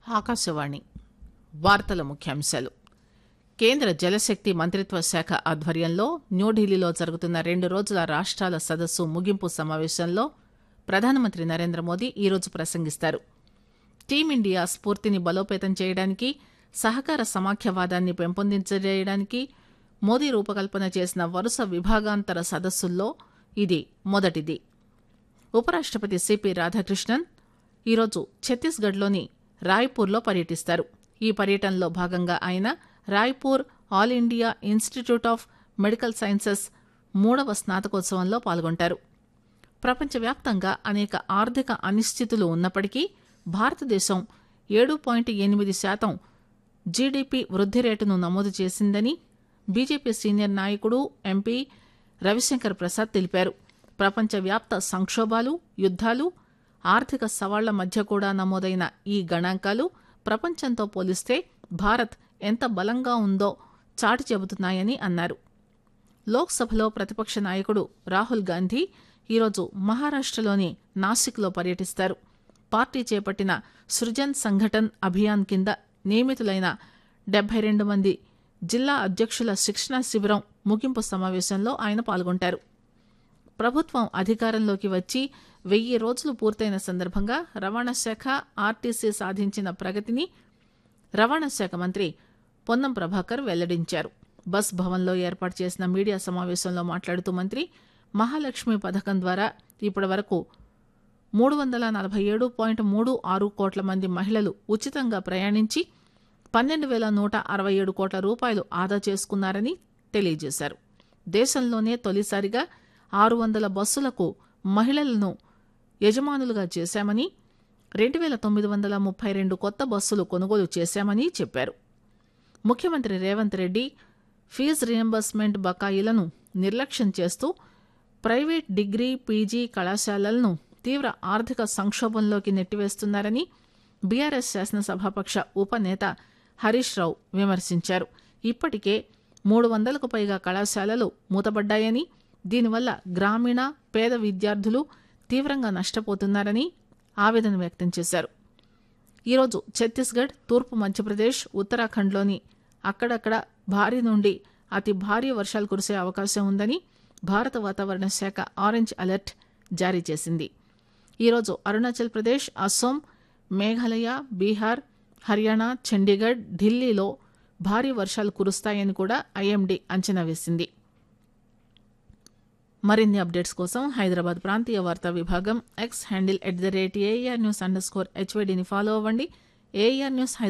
ఆకాశవాణి వార్తల ముఖ్యాంశాలు కేంద్ర జలశక్తి మంత్రిత్వ శాఖ ఆధ్వర్యంలో న్యూఢిల్లీలో జరుగుతున్న రెండు రోజుల రాష్టాల సదస్సు ముగింపు సమావేశంలో ప్రధానమంత్రి నరేంద్ర మోదీ ఈరోజు ప్రసంగిస్తారు టీమిండియా స్ఫూర్తిని బలోపేతం చేయడానికి సహకార సమాఖ్యవాదాన్ని పెంపొందించడానికి మోదీ రూపకల్పన చేసిన వరుస విభాగాంతర సదస్సుల్లో ఇది మొదటిది ఉపరాష్టపతి సిపి రాధాకృష్ణన్ ఈరోజు ఛత్తీస్గఢ్లోని రాయ్పూర్లో పర్యటిస్తారు ఈ పర్యటనలో భాగంగా ఆయన Raipur All India Institute of Medical Sciences మూడవ స్నాతకోత్సవంలో పాల్గొంటారు ప్రపంచవ్యాప్తంగా అనేక ఆర్థిక అనిశ్చితులు ఉన్నప్పటికీ భారతదేశం ఏడు పాయింట్ ఎనిమిది శాతం జీడీపీ వృద్ది రేటును నమోదు చేసిందని బీజేపీ సీనియర్ నాయకుడు ఎంపీ రవిశంకర్ ప్రసాద్ తెలిపారు ప్రపంచవ్యాప్త సంక్షోభాలు యుద్దాలు ఆర్థిక సవాళ్ల మధ్య కూడా నమోదైన ఈ గణాంకాలు ప్రపంచంతో పోలిస్తే భారత్ ఎంత బలంగా ఉందో చాటి చెబుతున్నాయని అన్నారు లోక్సభలో ప్రతిపక్ష నాయకుడు రాహుల్ గాంధీ ఈరోజు మహారాష్టలోని నాసిక్లో పర్యటిస్తారు పార్టీ చేపట్టిన సృజన్ సంఘటన్ అభియాన్ కింద నియమితులైన డెబ్బై రెండు మంది జిల్లా అధ్యక్షుల శిక్షణా శిబిరం ముగింపు సమావేశంలో ఆయన పాల్గొంటారు ప్రభుత్వం అధికారంలోకి వచ్చి వెయ్యి రోజులు పూర్తయిన సందర్భంగా రవాణా శాఖ ఆర్టీసీ సాధించిన ప్రగతిని రవాణా శాఖ మంత్రి పొన్నం ప్రభాకర్ వెల్లడించారు బస్ భవన్లో ఏర్పాటు చేసిన మీడియా సమావేశంలో మాట్లాడుతూ మంత్రి మహాలక్ష్మి పథకం ద్వారా ఇప్పటి వరకు మూడు వందల నలభై ఏడు పాయింట్ మూడు ఆరు కోట్ల మంది మహిళలు ఉచితంగా ప్రయాణించి పన్నెండు వేల నూట అరవై ఏడు కోట్ల రూపాయలు ఆదా చేసుకున్నారని తెలియజేశారు దేశంలోనే తొలిసారిగా ఆరు వందల బస్సులకు మహిళలను యజమానులుగా చేశామని రెండు వేల తొమ్మిది వందల ముప్పై రెండు కొత్త బస్సులు కొనుగోలు చేశామని చెప్పారు ముఖ్యమంత్రి రేవంత్ రెడ్డి ఫీజు రియంబర్స్మెంట్ బకాయిలను నిర్లక్ష్యం చేస్తూ ప్రైవేట్ డిగ్రీ పీజీ కళాశాలలను తీవ్ర ఆర్థిక సంక్షోభంలోకి నెట్టివేస్తున్నారని బీఆర్ఎస్ శాసనసభాపక్ష ఉపనేత హరీష్ రావు విమర్శించారు ఇప్పటికే మూడు వందలకు పైగా కళాశాలలు మూతబడ్డాయని దీనివల్ల గ్రామీణ పేద విద్యార్థులు తీవ్రంగా నష్టపోతున్నారని ఆవేదన వ్యక్తం చేశారు ఈరోజు ఛత్తీస్గఢ్ తూర్పు మధ్యప్రదేశ్ ఉత్తరాఖండ్లోని అక్కడక్కడ భారీ నుండి అతి భారీ వర్షాలు కురిసే అవకాశం ఉందని భారత వాతావరణ శాఖ ఆరెంజ్ అలర్ట్ జారీ చేసింది ఈరోజు అరుణాచల్ ప్రదేశ్ అస్సోం మేఘాలయ బీహార్ హర్యానా చండీగఢ్ ఢిల్లీలో భారీ వర్షాలు కురుస్తాయని కూడా ఐఎండీ అంచనా వేసింది మరిన్ని అప్డేట్స్ కోసం హైదరాబాద్ ప్రాంతీయ వార్తా విభాగం X handle at the rate AIR news underscore స్కోర్ హెచ్వైడీని ఫాలో అవ్వండి ఏఆర్ న్యూస్